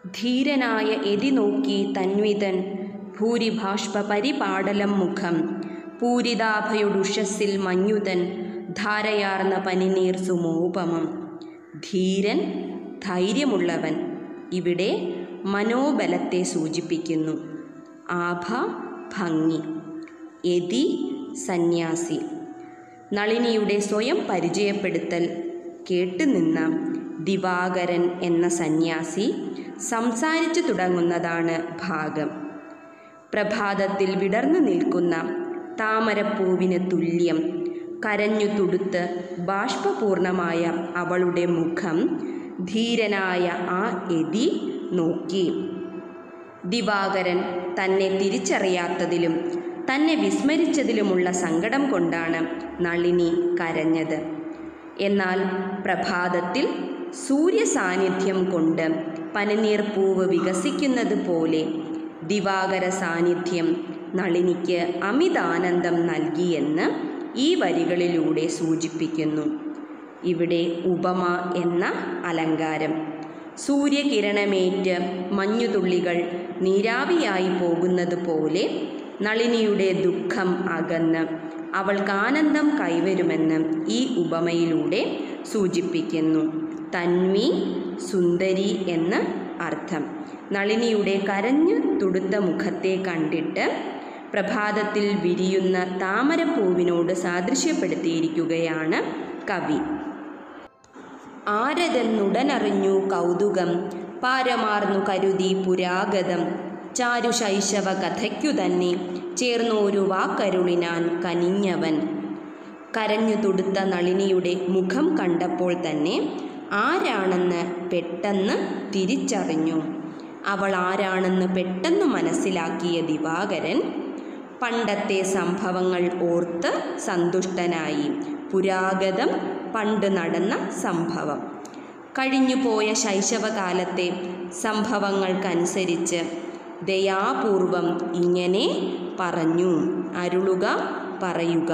ധീരനായ എതി നോക്കി തന്വിതൻ ഭൂരിഭാഷ്പ പരിപാടലം മുഖം പൂരിതാഭയുടുഷസ്സിൽ മഞ്ഞുതൻ ധാരയാർന്ന പനിനീർ സുമോപമം ധീരൻ ധൈര്യമുള്ളവൻ ഇവിടെ മനോബലത്തെ സൂചിപ്പിക്കുന്നു ആഭ ഭംഗി യതി സന്യാസി നളിനിയുടെ സ്വയം പരിചയപ്പെടുത്തൽ കേട്ടുനിന്ന ദിവാകരൻ എന്ന സന്യാസി സംസാരിച്ചു തുടങ്ങുന്നതാണ് ഭാഗം പ്രഭാതത്തിൽ വിടർന്നു നിൽക്കുന്ന താമരപ്പൂവിന് തുല്യം കരഞ്ഞു തുടുത്ത് ബാഷ്പപൂർണമായ അവളുടെ മുഖം ധീരനായ ആ എതി നോക്കി ദിവാകരൻ തന്നെ തിരിച്ചറിയാത്തതിലും തന്നെ വിസ്മരിച്ചതിലുമുള്ള സങ്കടം കൊണ്ടാണ് നളിനി കരഞ്ഞത് എന്നാൽ പ്രഭാതത്തിൽ സൂര്യ സാന്നിധ്യം കൊണ്ട് പനിനീർ പൂവ് വികസിക്കുന്നത് പോലെ ദിവാകര സാന്നിധ്യം നളിനിക്ക് അമിതാനന്ദം നൽകിയെന്ന് ഈ വരികളിലൂടെ സൂചിപ്പിക്കുന്നു ഇവിടെ ഉപമ എന്ന അലങ്കാരം സൂര്യകിരണമേറ്റ് മഞ്ഞുതുള്ളികൾ നീരാവിയായി പോകുന്നത് പോലെ നളിനിയുടെ ദുഃഖം അകന്ന് അവൾക്ക് ആനന്ദം കൈവരുമെന്ന് ഈ ഉപമയിലൂടെ സൂചിപ്പിക്കുന്നു തന്വി സുന്ദരി എന്ന് അർത്ഥം നളിനിയുടെ കരഞ്ഞു തുടുത്ത മുഖത്തെ കണ്ടിട്ട് പ്രഭാതത്തിൽ വിരിയുന്ന താമരപ്പൂവിനോട് സാദൃശ്യപ്പെടുത്തിയിരിക്കുകയാണ് കവി ആരതെന്നുടനറിഞ്ഞു കൗതുകം പാരമാർന്നു കരുതി പുരാഗതം ചാരുശൈശവ കഥയ്ക്കു തന്നെ ചേർന്നൊരു വാക്കരുളിനാൻ കനിഞ്ഞവൻ കരഞ്ഞു തുടുത്ത നളിനിയുടെ മുഖം കണ്ടപ്പോൾ തന്നെ ആരാണെന്ന് പെട്ടെന്ന് തിരിച്ചറിഞ്ഞു അവൾ ആരാണെന്ന് പെട്ടെന്ന് മനസ്സിലാക്കിയ ദിവാകരൻ പണ്ടത്തെ സംഭവങ്ങൾ ഓർത്ത് സന്തുഷ്ടനായി പുരാഗതം പണ്ട് നടന്ന സംഭവം കഴിഞ്ഞുപോയ ശൈശവകാലത്തെ സംഭവങ്ങൾക്കനുസരിച്ച് ദയാപൂർവം ഇങ്ങനെ പറഞ്ഞു അരുളുക പറയുക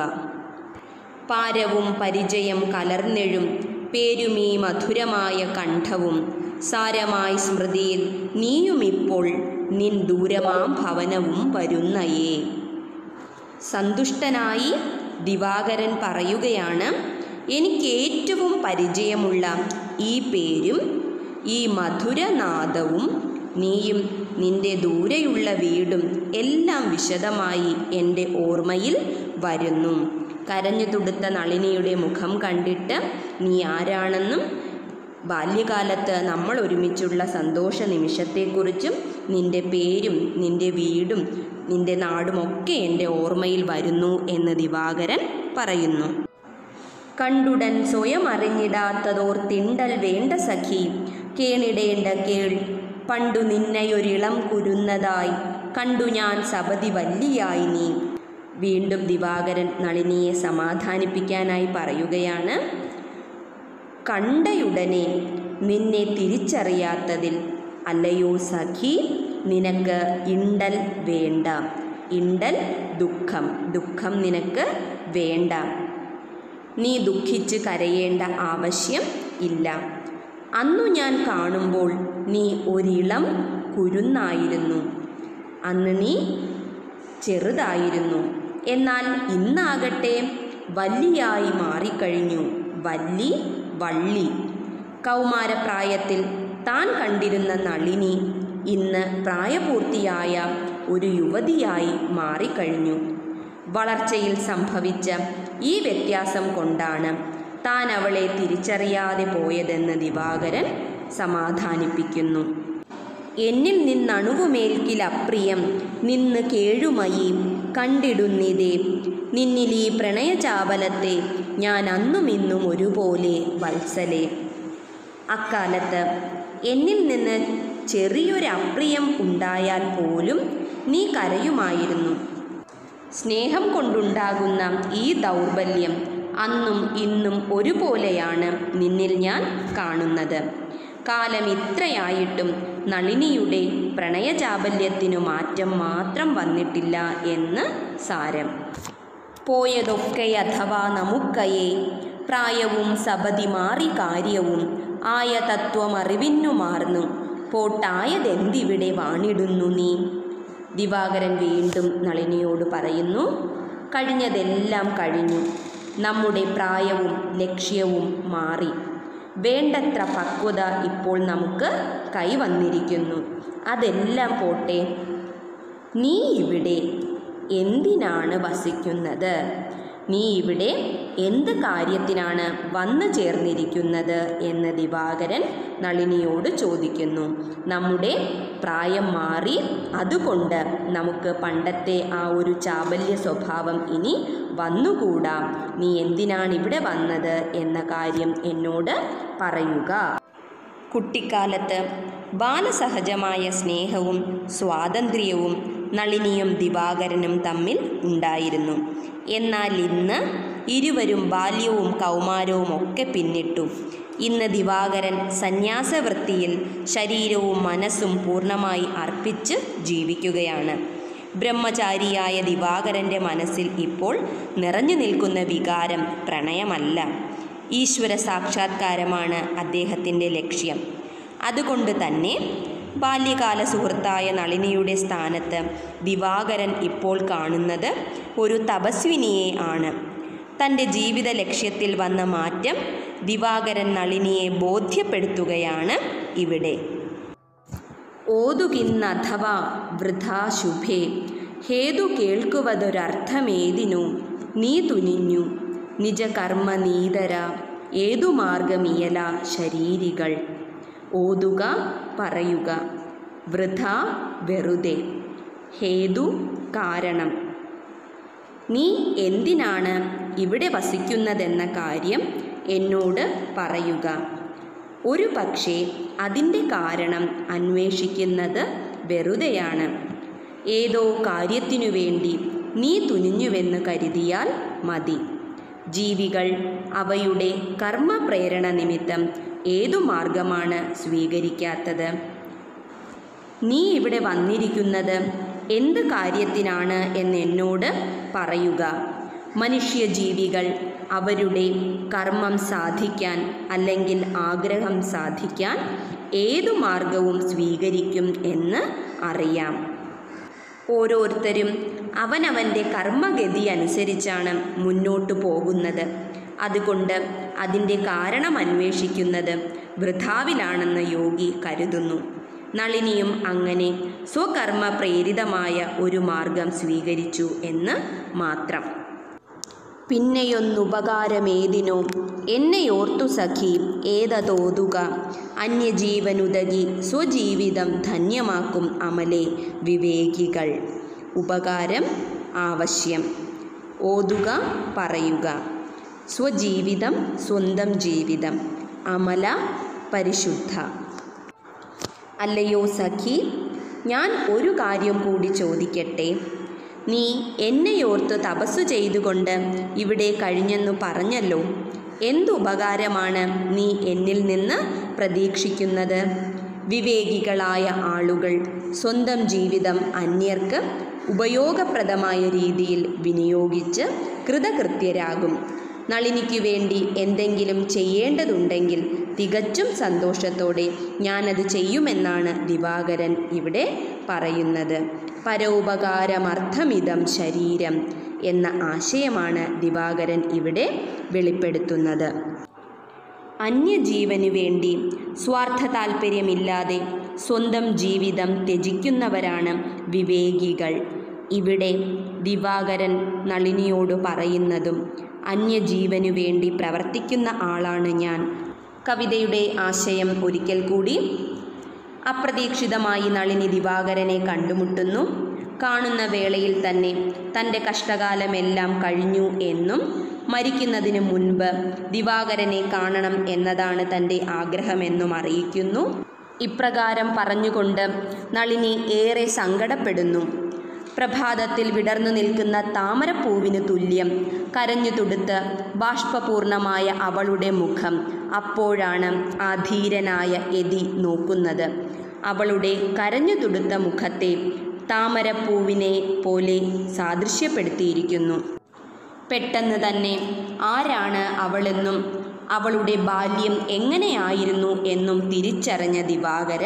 പാരവും പരിചയം കലർന്നെഴും പേരുമീ മധുരമായ കണ്ഠവും സാരമായി സ്മൃതിയിൽ നീയുമിപ്പോൾ നിൻ ദൂരമാം ഭവനവും വരുന്നയേ സന്തുഷ്ടനായി ദിവാകരൻ പറയുകയാണ് എനിക്ക് ഏറ്റവും പരിചയമുള്ള ഈ പേരും ഈ മധുരനാദവും നീയും നിന്റെ ദൂരെയുള്ള വീടും എല്ലാം വിശദമായി എൻ്റെ ഓർമ്മയിൽ വരുന്നു കരഞ്ഞു തുടുത്ത നളിനിയുടെ മുഖം കണ്ടിട്ട് നീ ആരാണെന്നും ബാല്യകാലത്ത് നമ്മൾ ഒരുമിച്ചുള്ള സന്തോഷ നിമിഷത്തെക്കുറിച്ചും നിന്റെ പേരും നിന്റെ വീടും നിന്റെ നാടുമൊക്കെ എൻ്റെ ഓർമ്മയിൽ വരുന്നു എന്ന് ദിവാകരൻ പറയുന്നു കണ്ടുടൻ സ്വയം അറിഞ്ഞിടാത്തതോർ തിണ്ടൽ വേണ്ട സഖി കേണിടേണ്ട കേൾ പണ്ടു നിന്നെയൊരിളം കുരുന്നതായി കണ്ടു ഞാൻ സപതി വല്ലിയായി നീ വീണ്ടും ദിവാകരൻ നളിനിയെ സമാധാനിപ്പിക്കാനായി പറയുകയാണ് കണ്ടയുടനെ നിന്നെ തിരിച്ചറിയാത്തതിൽ അല്ലയോ സഖി നിനക്ക് ഇണ്ടൽ വേണ്ട ഇണ്ടൽ ദുഃഖം ദുഃഖം നിനക്ക് വേണ്ട നീ ദുഃഖിച്ച് കരയേണ്ട ആവശ്യം ഇല്ല അന്നു ഞാൻ കാണുമ്പോൾ നീ ഒരിളം കുരുന്നായിരുന്നു അന്ന് നീ ചെറുതായിരുന്നു എന്നാൽ ഇന്നാകട്ടെ വല്ലിയായി മാറിക്കഴിഞ്ഞു വല്ലി വള്ളി കൗമാരപ്രായത്തിൽ താൻ കണ്ടിരുന്ന നളിനി ഇന്ന് പ്രായപൂർത്തിയായ ഒരു യുവതിയായി മാറിക്കഴിഞ്ഞു വളർച്ചയിൽ സംഭവിച്ച ഈ വ്യത്യാസം കൊണ്ടാണ് താൻ അവളെ തിരിച്ചറിയാതെ പോയതെന്ന് ദിവാകരൻ സമാധാനിപ്പിക്കുന്നു എന്നിൽ നിന്നണുവുമേൽക്കിലപ്രിയം നിന്ന് കേഴുമയി കണ്ടിടുന്നിതേ നിന്നിലീ പ്രണയചാപലത്തെ ഞാൻ അന്നും ഇന്നും ഒരുപോലെ വത്സലേ അക്കാലത്ത് എന്നിൽ നിന്ന് ചെറിയൊരു അപ്രിയം ഉണ്ടായാൽ പോലും നീ കരയുമായിരുന്നു സ്നേഹം കൊണ്ടുണ്ടാകുന്ന ഈ ദൗർബല്യം അന്നും ഇന്നും ഒരുപോലെയാണ് നിന്നിൽ ഞാൻ കാണുന്നത് കാലം ഇത്രയായിട്ടും നളിനിയുടെ പ്രണയചാബല്യത്തിനു മാറ്റം മാത്രം വന്നിട്ടില്ല എന്ന് സാരം പോയതൊക്കെ അഥവാ നമുക്കയെ പ്രായവും സപതി മാറി കാര്യവും ആയ തത്വം അറിവിന്നു മാർന്നു പോട്ടായതെന്തിവിടെ വാണിടുന്നു നീ ദിവാകരൻ വീണ്ടും നളിനിയോട് പറയുന്നു കഴിഞ്ഞതെല്ലാം കഴിഞ്ഞു നമ്മുടെ പ്രായവും ലക്ഷ്യവും മാറി വേണ്ടത്ര പക്വത ഇപ്പോൾ നമുക്ക് കൈവന്നിരിക്കുന്നു അതെല്ലാം പോട്ടെ നീ ഇവിടെ എന്തിനാണ് വസിക്കുന്നത് നീ ഇവിടെ എന്ത് കാര്യത്തിനാണ് വന്നു ചേർന്നിരിക്കുന്നത് എന്ന് ദിവാകരൻ നളിനിയോട് ചോദിക്കുന്നു നമ്മുടെ പ്രായം മാറി അതുകൊണ്ട് നമുക്ക് പണ്ടത്തെ ആ ഒരു ചാബല്യ സ്വഭാവം ഇനി വന്നുകൂടാ നീ എന്തിനാണ് ഇവിടെ വന്നത് എന്ന കാര്യം എന്നോട് പറയുക കുട്ടിക്കാലത്ത് ബാലസഹജമായ സ്നേഹവും സ്വാതന്ത്ര്യവും നളിനിയും ദിവാകരനും തമ്മിൽ ഉണ്ടായിരുന്നു എന്നാൽ ഇന്ന് ഇരുവരും ബാല്യവും കൗമാരവും ഒക്കെ പിന്നിട്ടു ഇന്ന് ദിവാകരൻ സന്യാസവൃത്തിയിൽ ശരീരവും മനസ്സും പൂർണ്ണമായി അർപ്പിച്ച് ജീവിക്കുകയാണ് ബ്രഹ്മചാരിയായ ദിവാകരൻ്റെ മനസ്സിൽ ഇപ്പോൾ നിറഞ്ഞു നിൽക്കുന്ന വികാരം പ്രണയമല്ല ഈശ്വര സാക്ഷാത്കാരമാണ് അദ്ദേഹത്തിൻ്റെ ലക്ഷ്യം അതുകൊണ്ട് തന്നെ ബാല്യകാല സുഹൃത്തായ നളിനിയുടെ സ്ഥാനത്ത് ദിവാകരൻ ഇപ്പോൾ കാണുന്നത് ഒരു തപസ്വിനിയെ ആണ് തൻ്റെ ജീവിത ലക്ഷ്യത്തിൽ വന്ന മാറ്റം ദിവാകരൻ നളിനിയെ ബോധ്യപ്പെടുത്തുകയാണ് ഇവിടെ ഓതുകിന്നഥവാ വൃഥാ ശുഭേ ഹേതു കേൾക്കുവതൊരർത്ഥമേതിനു നീ തുനിഞ്ഞു നിജ കർമ്മ നീതര ഏതു മാർഗമിയല ശരീരികൾ ഓതുക പറയുക വൃഥ വെറുതെ ഹേതു കാരണം നീ എന്തിനാണ് ഇവിടെ വസിക്കുന്നതെന്ന കാര്യം എന്നോട് പറയുക ഒരു പക്ഷേ അതിൻ്റെ കാരണം അന്വേഷിക്കുന്നത് വെറുതെയാണ് ഏതോ കാര്യത്തിനു വേണ്ടി നീ തുനിഞ്ഞുവെന്ന് കരുതിയാൽ മതി ജീവികൾ അവയുടെ കർമ്മപ്രേരണ നിമിത്തം ഏതു മാർഗമാണ് സ്വീകരിക്കാത്തത് നീ ഇവിടെ വന്നിരിക്കുന്നത് എന്ത് കാര്യത്തിനാണ് എന്ന് എന്നോട് പറയുക മനുഷ്യജീവികൾ അവരുടെ കർമ്മം സാധിക്കാൻ അല്ലെങ്കിൽ ആഗ്രഹം സാധിക്കാൻ ഏതു മാർഗവും സ്വീകരിക്കും എന്ന് അറിയാം ഓരോരുത്തരും അവനവൻ്റെ കർമ്മഗതി അനുസരിച്ചാണ് മുന്നോട്ടു പോകുന്നത് അതുകൊണ്ട് അതിൻ്റെ കാരണം അന്വേഷിക്കുന്നത് വൃഥാവിലാണെന്ന് യോഗി കരുതുന്നു നളിനിയും അങ്ങനെ സ്വകർമ്മ പ്രേരിതമായ ഒരു മാർഗം സ്വീകരിച്ചു എന്ന് മാത്രം പിന്നെയൊന്നുപകാരമേതിനോ എന്നെയോർത്തു സഖി ഏതതോതുക അന്യജീവനുതകി സ്വജീവിതം ധന്യമാക്കും അമലെ വിവേകികൾ ഉപകാരം ആവശ്യം ഓതുക പറയുക സ്വജീവിതം സ്വന്തം ജീവിതം അമല പരിശുദ്ധ അല്ലയോ സഖി ഞാൻ ഒരു കാര്യം കൂടി ചോദിക്കട്ടെ നീ എന്നെയോർത്ത് തപസ്സു ചെയ്തുകൊണ്ട് ഇവിടെ കഴിഞ്ഞെന്നു പറഞ്ഞല്ലോ എന്തുപകാരമാണ് നീ എന്നിൽ നിന്ന് പ്രതീക്ഷിക്കുന്നത് വിവേകികളായ ആളുകൾ സ്വന്തം ജീവിതം അന്യർക്ക് ഉപയോഗപ്രദമായ രീതിയിൽ വിനിയോഗിച്ച് കൃതകൃത്യരാകും നളിനിക്കു വേണ്ടി എന്തെങ്കിലും ചെയ്യേണ്ടതുണ്ടെങ്കിൽ തികച്ചും സന്തോഷത്തോടെ ഞാനത് ചെയ്യുമെന്നാണ് ദിവാകരൻ ഇവിടെ പറയുന്നത് പരോപകാരമർത്ഥമിതം ശരീരം എന്ന ആശയമാണ് ദിവാകരൻ ഇവിടെ വെളിപ്പെടുത്തുന്നത് അന്യജീവനു വേണ്ടി സ്വാർത്ഥ താൽപ്പര്യമില്ലാതെ സ്വന്തം ജീവിതം ത്യജിക്കുന്നവരാണ് വിവേകികൾ ഇവിടെ ദിവാകരൻ നളിനിയോട് പറയുന്നതും അന്യജീവനു വേണ്ടി പ്രവർത്തിക്കുന്ന ആളാണ് ഞാൻ കവിതയുടെ ആശയം ഒരിക്കൽ കൂടി അപ്രതീക്ഷിതമായി നളിനി ദിവാകരനെ കണ്ടുമുട്ടുന്നു കാണുന്ന വേളയിൽ തന്നെ തൻ്റെ കഷ്ടകാലമെല്ലാം കഴിഞ്ഞു എന്നും മരിക്കുന്നതിന് മുൻപ് ദിവാകരനെ കാണണം എന്നതാണ് തൻ്റെ ആഗ്രഹമെന്നും അറിയിക്കുന്നു ഇപ്രകാരം പറഞ്ഞുകൊണ്ട് നളിനി ഏറെ സങ്കടപ്പെടുന്നു പ്രഭാതത്തിൽ വിടർന്നു നിൽക്കുന്ന താമരപ്പൂവിന് തുല്യം കരഞ്ഞു തുടുത്ത് ബാഷ്പപൂർണമായ അവളുടെ മുഖം അപ്പോഴാണ് ആ ധീരനായ എതി നോക്കുന്നത് അവളുടെ കരഞ്ഞു തുടുത്ത മുഖത്തെ താമരപ്പൂവിനെ പോലെ സാദൃശ്യപ്പെടുത്തിയിരിക്കുന്നു പെട്ടെന്ന് തന്നെ ആരാണ് അവളെന്നും അവളുടെ ബാല്യം എങ്ങനെയായിരുന്നു എന്നും തിരിച്ചറിഞ്ഞ ദിവാകരൻ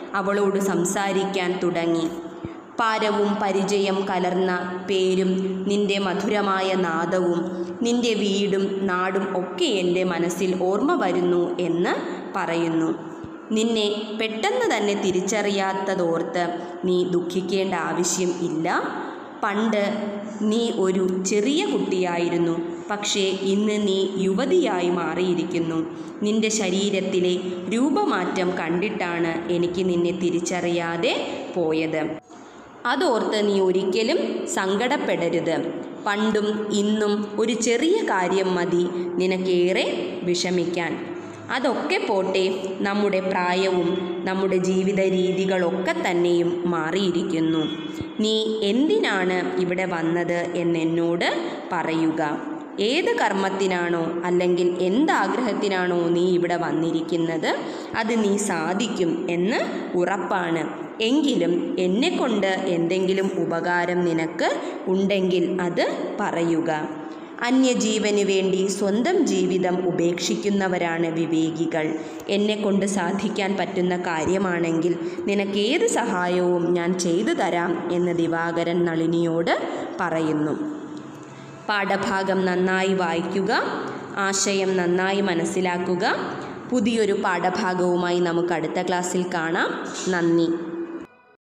അവളോട് സംസാരിക്കാൻ തുടങ്ങി പാരവും പരിചയം കലർന്ന പേരും നിന്റെ മധുരമായ നാദവും നിന്റെ വീടും നാടും ഒക്കെ എൻ്റെ മനസ്സിൽ ഓർമ്മ വരുന്നു എന്ന് പറയുന്നു നിന്നെ പെട്ടെന്ന് തന്നെ തിരിച്ചറിയാത്തതോർത്ത് നീ ദുഃഖിക്കേണ്ട ആവശ്യം ഇല്ല പണ്ട് നീ ഒരു ചെറിയ കുട്ടിയായിരുന്നു പക്ഷേ ഇന്ന് നീ യുവതിയായി മാറിയിരിക്കുന്നു നിന്റെ ശരീരത്തിലെ രൂപമാറ്റം കണ്ടിട്ടാണ് എനിക്ക് നിന്നെ തിരിച്ചറിയാതെ പോയത് അതോർത്ത് നീ ഒരിക്കലും സങ്കടപ്പെടരുത് പണ്ടും ഇന്നും ഒരു ചെറിയ കാര്യം മതി നിനക്കേറെ വിഷമിക്കാൻ അതൊക്കെ പോട്ടെ നമ്മുടെ പ്രായവും നമ്മുടെ ജീവിത രീതികളൊക്കെ തന്നെയും മാറിയിരിക്കുന്നു നീ എന്തിനാണ് ഇവിടെ വന്നത് എന്നെന്നോട് പറയുക ഏത് കർമ്മത്തിനാണോ അല്ലെങ്കിൽ എന്താഗ്രഹത്തിനാണോ നീ ഇവിടെ വന്നിരിക്കുന്നത് അത് നീ സാധിക്കും എന്ന് ഉറപ്പാണ് എങ്കിലും എന്നെക്കൊണ്ട് എന്തെങ്കിലും ഉപകാരം നിനക്ക് ഉണ്ടെങ്കിൽ അത് പറയുക അന്യജീവന് വേണ്ടി സ്വന്തം ജീവിതം ഉപേക്ഷിക്കുന്നവരാണ് വിവേകികൾ എന്നെക്കൊണ്ട് സാധിക്കാൻ പറ്റുന്ന കാര്യമാണെങ്കിൽ നിനക്കേത് സഹായവും ഞാൻ ചെയ്തു തരാം എന്ന് ദിവാകരൻ നളിനിയോട് പറയുന്നു പാഠഭാഗം നന്നായി വായിക്കുക ആശയം നന്നായി മനസ്സിലാക്കുക പുതിയൊരു പാഠഭാഗവുമായി നമുക്ക് അടുത്ത ക്ലാസ്സിൽ കാണാം നന്ദി